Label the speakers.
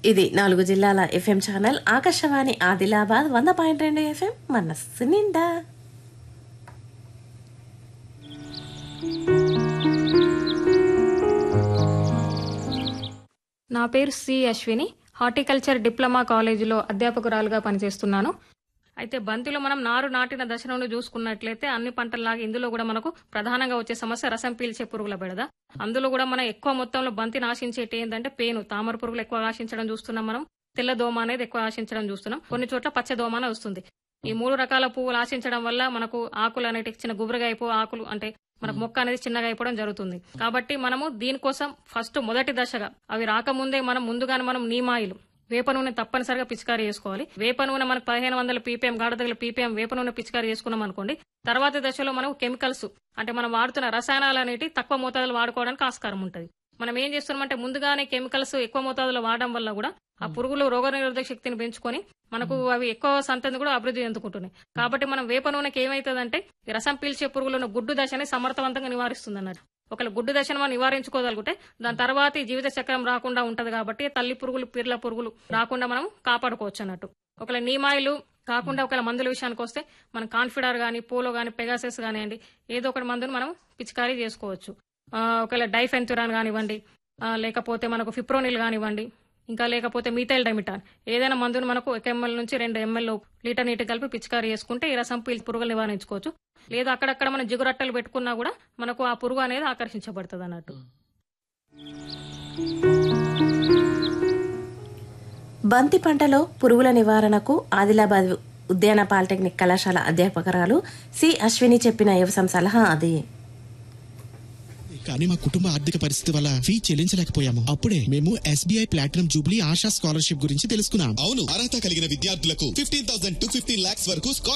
Speaker 1: ఇది నాలుగు జిల్లాల ఎఫ్ఎం ఛానల్ ఆకాశవాణి ఆదిలాబాద్ వంద పాయింట్ రెండు ఎఫ్ఎం మనస్సు నిండా
Speaker 2: నా పేరు సి అశ్విని హార్టికల్చర్ డిప్లొమా కాలేజీలో అధ్యాపకురాలుగా పనిచేస్తున్నాను అయితే బంతిలో మనం నారు నాటిన దశ నుండి చూసుకున్నట్లయితే అన్ని పంటల్లాగా ఇందులో కూడా మనకు ప్రధానంగా వచ్చే సమస్య రసం పీల్చే పురుగుల బెడద అందులో కూడా మనం ఎక్కువ మొత్తంలో బంతిని ఆశించేటి ఏంటంటే పేను తామర పురుగులు ఎక్కువ ఆశించడం చూస్తున్నాం మనం తెల్ల దోమ అనేది ఎక్కువ ఆశించడం చూస్తున్నాం కొన్ని చోట్ల పచ్చ దోమ అనేది వస్తుంది ఈ మూడు రకాల పువ్వులు ఆశించడం వల్ల మనకు ఆకులు అనేటి చిన్న గుబురుగా అయిపో ఆకులు అంటే మనకు మొక్క అనేది చిన్నగా అయిపోవడం జరుగుతుంది కాబట్టి మనము దీనికోసం ఫస్ట్ మొదటి దశగా అవి రాకముందే మనం ముందుగానే మనం నీమాయిలు వేప నూనె తప్పనిసరిగా పిచికారీ చేసుకోవాలి వేప నూనె మనకు పదిహేను వందల పీపీఎం గాఢతగల పీపీఎం వేప నూనె పిచికారీ చేసుకున్నాం అనుకోండి తర్వాత దశలో మనం కెమికల్స్ అంటే మనం వాడుతున్న రసాయనాలు అనేవి తక్కువ మోతాదులో వాడుకోవడానికి ఆస్కారం ఉంటుంది మనం ఏం చేస్తున్నామంటే ముందుగానే కెమికల్స్ ఎక్కువ మోతాదులో వాడడం వల్ల కూడా ఆ పురుగులు రోగనిరోధక శక్తిని పెంచుకొని మనకు అవి ఎక్కువ సంతతిని కూడా అభివృద్ధి చెందుకుంటున్నాయి కాబట్టి మనం వేప నూనెకి ఏమైతుందంటే ఈ రసం పీల్చే పురుగులను గుడ్డు దశని సమర్థవంతంగా నివారిస్తుంది అన్నట్టు ఒకవేళ గుడ్డు దశను మనం నివారించుకోగలిగితే దాని తర్వాత ఈ జీవిత చక్రం రాకుండా ఉంటది కాబట్టి తల్లి పురుగులు పిర్ల పురుగులు రాకుండా మనం కాపాడుకోవచ్చు అన్నట్టు ఒకవేళ నీమాయిలు కాకుండా ఒకవేళ మందుల విషయానికి వస్తే మనం కాన్ఫిడర్ గానీ పోలో గానీ పెగాసెస్ కానివ్వండి ఏదో ఒకటి మందును మనం పిచికారీ చేసుకోవచ్చు ఆ, ఒకవేళ డైఫెన్తురాన్ కానివ్వండి ఆ, లేకపోతే మనకు ఫిప్రోనిల్ కానివ్వండి ఇంకా లేకపోతే మీథైల్ డైమిటాన్ ఏదైనా మందును మనకు ఒక ఎంఎల్ నుంచి రెండు ఎంఎల్ లీటర్ నీటి కలిపి పిచికారీ చేసుకుంటే ఈ రసం పీల్ పురుగులు నివారించుకోవచ్చు లేదా అక్కడక్కడ మనం జిగురట్టలు పెట్టుకున్నా కూడా మనకు ఆ పురుగు అనేది ఆకర్షించబడుతుంది అన్నట్టు
Speaker 1: బంతి పంటలో పురుగుల నివారణకు ఆదిలాబాద్ ఉద్యాన పాలిటెక్నిక్ కళాశాల అధ్యాపకురాలు సి అశ్విని చెప్పిన వ్యవసాయం సలహా అది
Speaker 3: కానీ మా కుటుంబ ఆర్థిక పరిస్థితి వల్ల ఫీ చెల్లించలేకపోయాము అప్పుడే మేము SBI platinum jubilee Asha scholarship గురించి తెలుసుకున్నాం
Speaker 4: అవును అర్హత కలిగిన విద్యార్థులకు fifteen thousand to fifteen lakhs వరకు